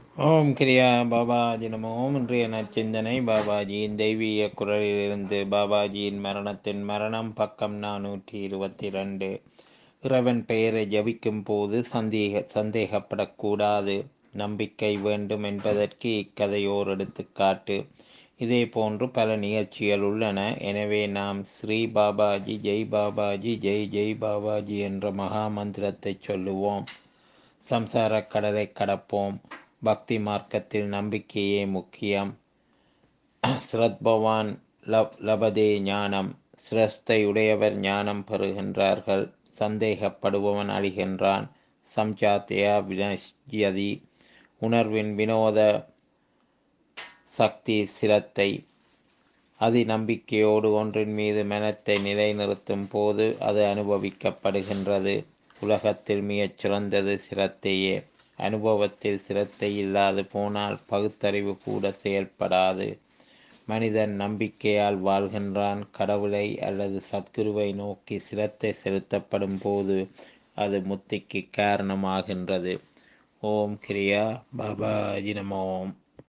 ஓம் கிரியா பாபாஜி நமோ இன்றைய நற்சிந்தனை பாபாஜியின் தெய்வீக குரலிலிருந்து பாபாஜியின் மரணத்தின் மரணம் பக்கம் நானூற்றி இருபத்தி ரெண்டு இறைவன் பெயரை ஜபிக்கும் போது சந்தேக சந்தேகப்படக்கூடாது நம்பிக்கை வேண்டும் என்பதற்கு இக்கதையோர் எடுத்துக்காட்டு இதே போன்று பல நிகழ்ச்சிகள் உள்ளன எனவே நாம் ஸ்ரீ பாபாஜி ஜெய் பாபாஜி ஜெய் ஜெய் பாபாஜி என்ற மகா மந்திரத்தை சொல்லுவோம் சம்சார கடலை கடப்போம் பக்தி மார்க்கத்தில் நம்பிக்கையே முக்கியம் ஸ்ரத்பவான் லப் லபதே ஞானம் சிரஸ்தை உடையவர் ஞானம் பெறுகின்றார்கள் சந்தேகப்படுபவன் அழிகின்றான் சம்ஜாத்தியா வினஷ்யதி உணர்வின் வினோத சக்தி சிரத்தை அதி நம்பிக்கையோடு ஒன்றின் மீது மனத்தை நிலைநிறுத்தும் போது அது அனுபவிக்கப்படுகின்றது உலகத்தில் மிகச் சிறந்தது சிரத்தையே அனுபவத்தில் சிரத்தை இல்லாது போனால் பகுத்தறிவு கூட செயல்படாது மனிதன் நம்பிக்கையால் வாழ்கின்றான் கடவுளை அல்லது சத்குருவை நோக்கி சிரத்தை செலுத்தப்படும் போது அது முத்திக்கு காரணமாகின்றது ஓம் கிரியா பாபாஜி நமோம்